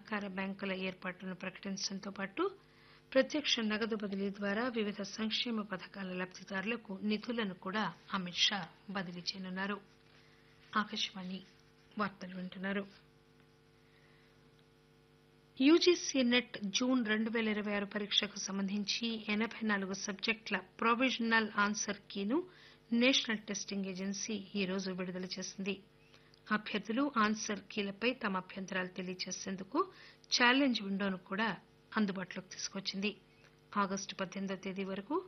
సహకార బ్యాంకుల ఏర్పాటును ప్రకటించడంతో పాటు ప్రత్యక్ష నగదు బదిలీ ద్వారా వివిధ సంక్షేమ పథకాల లబ్దిదారులకు నిధులను కూడా అమిత్ షా బదిలీ చేయనున్నారు ఆకాశవాణి వార్తలు వింటున్నారు యూజీసీ నెట్ జూన్ రెండు పేల ఇరవై ఆరు పరీక్షకు సంబంధించి ఎనబై నాలుగు సబ్జెక్టుల ప్రొవిజనల్ ఆన్సర్ కీను నేషనల్ టెస్టింగ్ ఏజెన్సీ ఈ రోజు విడుదల చేసింది అభ్యర్థులు ఆన్సర్ కీలపై తమ అభ్యంతరాలు తెలియజేసేందుకు ఛాలెంజ్ విండోను కూడా అందుబాటులోకి తీసుకొచ్చింది ఆగస్టు పద్దెనిమిదో తేదీ వరకు